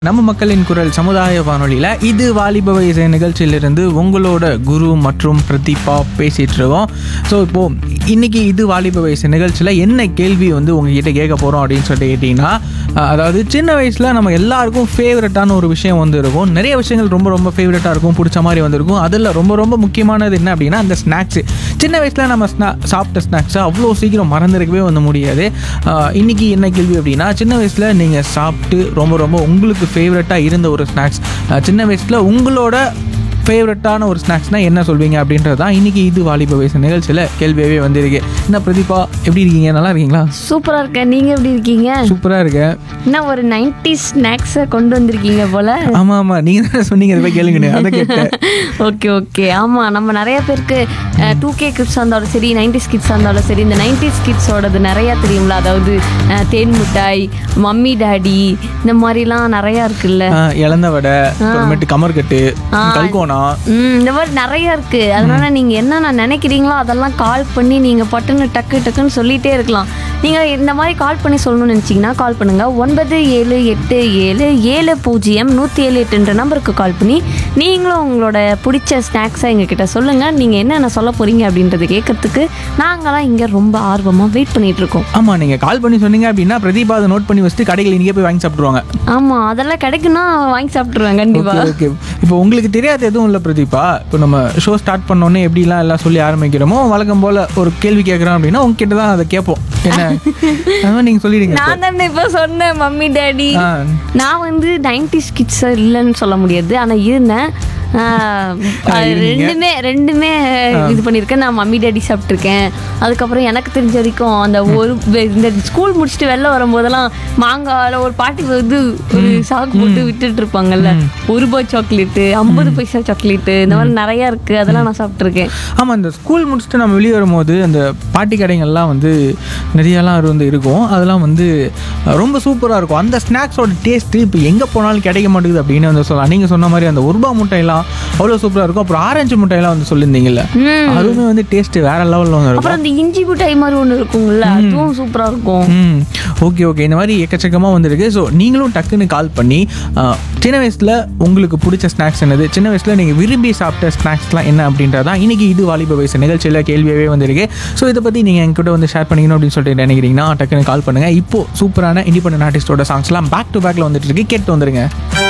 நம்ம மக்களின் குரல் சமுதாய வானொலியில் இது வாலிப வயசு நிகழ்ச்சியிலிருந்து உங்களோட குரு மற்றும் பிரதீபா பேசிகிட்டு இருக்கோம் ஸோ இப்போது இன்னைக்கு இது வாலிப வயசு நிகழ்ச்சியில் என்ன கேள்வி வந்து உங்ககிட்ட கேட்க போகிறோம் அப்படின்னு சொல்லிட்டு கேட்டிங்கன்னா அஹ், அதாவது சின்ன வயசில் நம்ம எல்லாருக்கும் ஃபேவரட்டான ஒரு விஷயம் வந்து இருக்கும் நிறைய விஷயங்கள் ரொம்ப ரொம்ப ஃபேவரட்டாக இருக்கும் பிடிச்ச மாதிரி வந்திருக்கும் அதில் ரொம்ப ரொம்ப முக்கியமானது என்ன அப்படின்னா அந்த ஸ்நாக்ஸு சின்ன வயசில் நம்ம ஸ்நா சாப்பிட்ட ஸ்நாக்ஸை அவ்வளோ சீக்கிரம் மறந்துருக்கவே வந்து முடியாது அஹ், இன்னைக்கு என்ன கேள்வி அப்படின்னா சின்ன வயசில் நீங்கள் சாப்பிட்டு ரொம்ப ரொம்ப உங்களுக்கு ஃபேவரட்டாக இருந்த ஒரு ஸ்நாக்ஸ் சின்ன வயசில் உங்களோட ஃபேவரட்டான ஒரு ஸ்நாக்ஸ்னால் என்ன சொல்வீங்க அப்படின்றது தான் இன்றைக்கி இது வாலிப வயசு நிகழ்ச்சியில் கேள்வியாகவே வந்திருக்கு என்ன பிரதீபா எப்படி இருக்கீங்க நல்லா இருக்கீங்களா சூப்பரா இருக்கேன் நீங்க எப்படி இருக்கீங்க சூப்பராக இருக்கேன் என்ன ஒரு நைன்டி ஸ்நாக்ஸை கொண்டு வந்திருக்கீங்க போல ஆமாம் ஆமாம் நீங்கள் தானே சொன்னீங்க இதை போய் கேளுங்கன்னு அதை கேட்டேன் ஓகே ஓகே ஆமா நம்ம நிறைய பேருக்கு டூ கே கிட்ஸாக இருந்தாலும் சரி நைன்டிஸ் கிட்ஸாக இருந்தாலும் சரி இந்த நைன்டிஸ் கிட்ஸோடது நிறையா தெரியும்ல அதாவது அஹ், தேன் மிட்டாய் மம்மி டாடி இந்த மாதிரிலாம் நிறையா இருக்குல்ல ஆ, இளந்த வடை அப்புறமேட்டு கமர்கட்டு கல்கோனா ம் இந்த மாதிரி நிறைய இருக்கு அதனால நீங்க என்னென்ன நினைக்கிறீங்களோ அதெல்லாம் கால் பண்ணி நீங்க பட்டுன்னு டக்கு டக்குன்னு சொல்லிட்டே இருக்கலாம் நீங்க இந்த மாதிரி கால் பண்ணி சொல்லணும்னு நினைச்சீங்கன்னா கால் பண்ணுங்க ஒன்பது ஏழு எட்டு ஏழு ஏழு பூஜ்ஜியம் நூற்றி ஏழு எட்டுன்ற நம்பருக்கு கால் பண்ணி நீங்களும் உங்களோட பிடிச்ச ஸ்நாக்ஸை எங்ககிட்ட சொல்லுங்க நீங்க என்னென்ன சொல்ல போறீங்க அப்படின்றத கேட்கறதுக்கு நாங்களாம் இங்க ரொம்ப ஆர்வமா வெயிட் பண்ணிட்டு இருக்கோம் ஆமாம் நீங்கள் கால் பண்ணி சொன்னீங்க அப்படின்னா பிரதீபா அதை நோட் பண்ணி வச்சுட்டு கடைகள் இங்கே போய் வாங்கி சாப்பிட்ருவாங்க ஆமா அதெல்லாம் கிடைக்குன்னா வாங்கி சாப்பிட்ருவேன் கண்டிப்பா ஓகே இப்போ உங்களுக்கு தெரியாது எதுவும் இல்லை பிரதீபா இப்போ நம்ம ஷோ ஸ்டார்ட் பண்ணோன்னே எப்படிலாம் எல்லாம் சொல்லி ஆரம்பிக்கிறோமோ வழக்கம் போல் ஒரு கேள்வி கேட்குறோம் அப்படின்னா உங்ககிட்ட தான் அதை கேட்போம் என்ன அதான் நீங்கள் சொல்லிடுங்க இப்போ. நான் தானே இப்போ சொன்னேன் மம்மி டாடி ஆ நான் வந்து நைன்டிஸ் கிட்ஸ் இல்லைன்னு சொல்ல முடியாது ஆனால் இருந்தேன் ஆஹ், அது இருந்தீங்க. ரெண்டுமே ரெண்டுமே இது பண்ணியிருக்கேன் நான் மம்மி டேடி சாப்பிட்ருக்கேன் அதுக்கப்புறம் எனக்கு தெரிஞ்ச வரைக்கும் அந்த ஒரு வெ- இந்த ஸ்கூல் முடிச்சுட்டு வெளில வரும்போதெல்லாம் மாங்காயில் ஒரு பாட்டி வந்து ஒரு சாக்கு போட்டு விட்டுட்டு இருப்பாங்கல்ல ஒரு ரூபாய் சாக்லேட்டு ஐம்பது பைசா சாக்லேட்டு இந்த மாதிரி நிறையா இருக்குது அதெல்லாம் நான் சாப்பிட்ருக்கேன் ஆமாம் இந்த ஸ்கூல் முடிச்சுட்டு நம்ம வெளியே வரும்போது அந்த பாட்டி கடைகள்லாம் வந்து நிறையலாம் வந்து இருக்கும் அதெல்லாம் வந்து அஹ், ரொம்ப சூப்பராக இருக்கும் அந்த ஸ்நாக்ஸோட டேஸ்ட்டு இப்போ எங்கே போனாலும் கிடைக்க மாட்டேங்குது அப்படின்னு வந்து சொல்லலாம் நீங்கள் சொன்ன மாதிரி அந்த உருபா முட்டையெல்லாம் அவ்வளோ சூப்பராக இருக்கும் அப்புறம் ஆரஞ்சு முட்டையெல்லாம் வந்து சொல்லியிருந்தீங்கல்ல அதுவுமே வந்து டேஸ்ட்டு வேற லெவலில் வந்து இருக்கும் அப்புறம் அந்த இஞ்சி மிட்டாய் மாதிரி ஒன்று இருக்குங்கல்ல அதுவும் சூப்பராக இருக்கும் ம் ஓகே ஓகே இந்த மாதிரி எக்கச்சக்கமாக வந்திருக்கு ஸோ நீங்களும் டக்குன்னு கால் பண்ணி அஹ், சின்ன வயசில் உங்களுக்கு பிடிச்ச ஸ்நாக்ஸ் என்னது சின்ன வயசில் நீங்கள் விரும்பி சாப்பிட்ட ஸ்நாக்ஸ்லாம் என்ன அப்படின்றதான் இன்னைக்கு இது வாலிப வயசு நிகழ்ச்சியில் கேள்வியாகவே வந்திருக்கு ஸோ இதை பற்றி நீங்கள் என்கிட்ட வந்து ஷேர் பண்ணிக்கணும் அப்படின்னு சொல்லிட்டு நினைக்கிறீங்கன்னா டக்குன்னு கால் பண்ணுங்கள் இப்போ சூப்பரான இண்டிபெண்டன்ட் ஆர்டிஸ்டோட சாங்ஸ்லாம் பேக் டு பேக்கில் வந்துட்டு இருக்கு கேட்டு வந்துருங்க